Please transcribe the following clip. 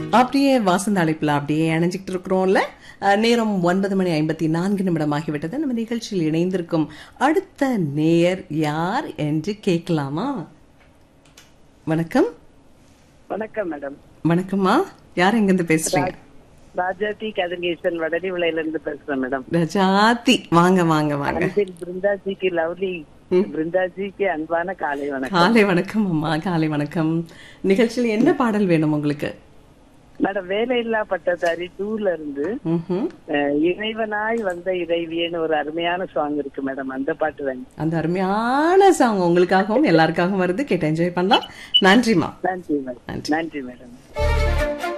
அப்படியே வாசந்த அழைப்புல அப்படியே இணைஞ்சிட்டு இருக்கிறோம்ல அஹ், நேரம் ஒன்பது மணி ஐம்பத்தி நான்கு நிமிடம் ஆகிவிட்டது நம்ம நிகழ்ச்சியில் இணைந்திருக்கும் அடுத்த நேயர் யார் என்று கேட்கலாமா வணக்கம் வணக்கம் மேடம் வணக்கம்மா யார் எங்கிருந்து பேசுறீங்க ராஜாத்தி கதிர்கேசன் வடலி விலையில இருந்து பேசுறேன் மேடம் ரஜாதி வாங்க வாங்க வாங்க அன்பில் பிருந்தாஜிக்கு லவ்லி பிருந்தாஜிக்கு அன்பான காலை வணக்கம் காலை வணக்கம் அம்மா காலை வணக்கம் நிகழ்ச்சியில் என்ன பாடல் வேணும் உங்களுக்கு மேடம் வேலையில்லா பட்டதாரி டூல இருந்து ம்ஹும். அஹ், இறைவனாய் வந்த இறைவியன்னு ஒரு அருமையான சாங் இருக்கு மேடம் அந்த பாட்டு வேணும் அந்த அருமையான சாங் உங்களுக்காகவும் எல்லாருக்காகவும் வருது கேட்டு என்ஜாய் பண்ணலாம் நன்றிம்மா நன்றி மேடம் நன்றி. நன்றி மேடம்